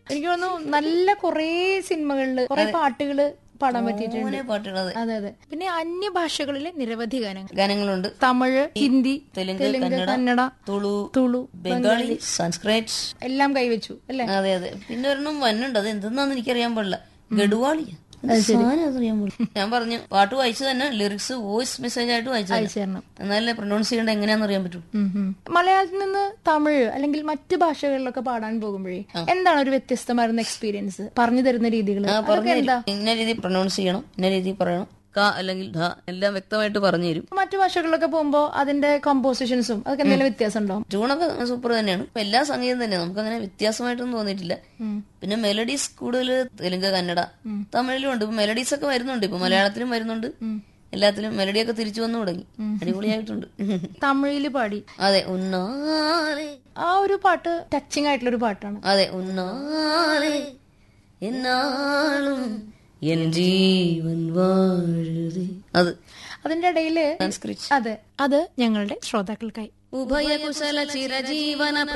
എനിക്ക് തോന്നുന്നു നല്ല കുറേ സിനിമകളില് കുറെ പാട്ടുകള് പാടാൻ പറ്റിയിട്ടുണ്ട് അങ്ങനെ പാട്ടുകൾ അതെ അതെ പിന്നെ അന്യഭാഷകളിലെ നിരവധി ഗാനങ്ങൾ ഗാനങ്ങളുണ്ട് തമിഴ് ഹിന്ദി തെലുങ്ക് തെലുങ്ക് കന്നഡ കന്നഡ തുളു തുളു ബംഗാളി സംസ്കൃത് എല്ലാം കൈവച്ചു അല്ലെ അതെ അതെ പിന്നെ ഒരെണ്ണം വന്നുണ്ട് അത് എന്തെന്നാന്ന് എനിക്കറിയാൻ പാടില്ല ഗഡുവാളിയാ എന്ത് സാധനം അതറിയാൻ പാടില്ല ഞാൻ പറഞ്ഞു പാട്ട് വായിച്ചു തന്നെ ലിറിക്സ് വോയിസ് മെസ്സേജ് ആയിട്ട് വായിച്ചു തന്നെ. ചേരണം എന്നാലേ പ്രൊനൗൺസ് ചെയ്യേണ്ട എങ്ങനെയാന്ന് അറിയാൻ പറ്റൂ മലയാളത്തിൽ നിന്ന് തമിഴ് അല്ലെങ്കിൽ മറ്റ് ഭാഷകളിലൊക്കെ പാടാൻ പോകുമ്പോഴേ എന്താണ് ഒരു വ്യത്യസ്തമായിരുന്ന എക്സ്പീരിയൻസ് പറഞ്ഞു തരുന്ന രീതികൾ അതൊക്കെ എന്താ ഇന്ന രീതി പ്രൊനൗൺസ് ചെയ്യണം ഇന്ന രീതി പറയണം ക അല്ലെങ്കിൽ ധ എല്ലാം വ്യക്തമായിട്ട് പറഞ്ഞു തരും മറ്റു ഭാഷകളിലൊക്കെ പോകുമ്പോ അതിന്റെ കമ്പോസിഷൻസും അതൊക്കെ എന്തെങ്കിലും വ്യത്യാസം ഉണ്ടോ ട്യൂണൊക്കെ സൂപ്പർ തന്നെയാണ് ഇപ്പൊ എല്ലാ സംഗീതം തന്നെ നമുക്ക് അങ്ങനെ വ്യത്യാസമായിട്ടൊന്നും തോന്നിയിട്ടില്ല പിന്നെ മെലഡീസ് കൂടുതൽ തെലുങ്ക് കന്നഡ തമിഴിലും ഉണ്ട് ഇപ്പൊ മെലഡീസ് ഒക്കെ വരുന്നുണ്ട് ഇപ്പൊ മലയാളത്തിലും വരുന്നുണ്ട് എല്ലാത്തിലും മെലഡിയൊക്കെ തിരിച്ചു വന്നു തുടങ്ങി അടിപൊളിയായിട്ടുണ്ട് തമിഴില് പാടി അതെ ഉന്നാലെ ആ ഒരു പാട്ട് ടച്ചിങ് ആയിട്ടുള്ള ഒരു പാട്ടാണ് അതെ ഉന്നാലെ എന്നാളും എൻ ജീവൻ വാഴുതേ അത് അതിന്റെ ഇടയില് സംസ്കൃത് അതെ അത് ഞങ്ങളുടെ ശ്രോതാക്കൾക്കായി ഉഭയകുശല ചിരജീവന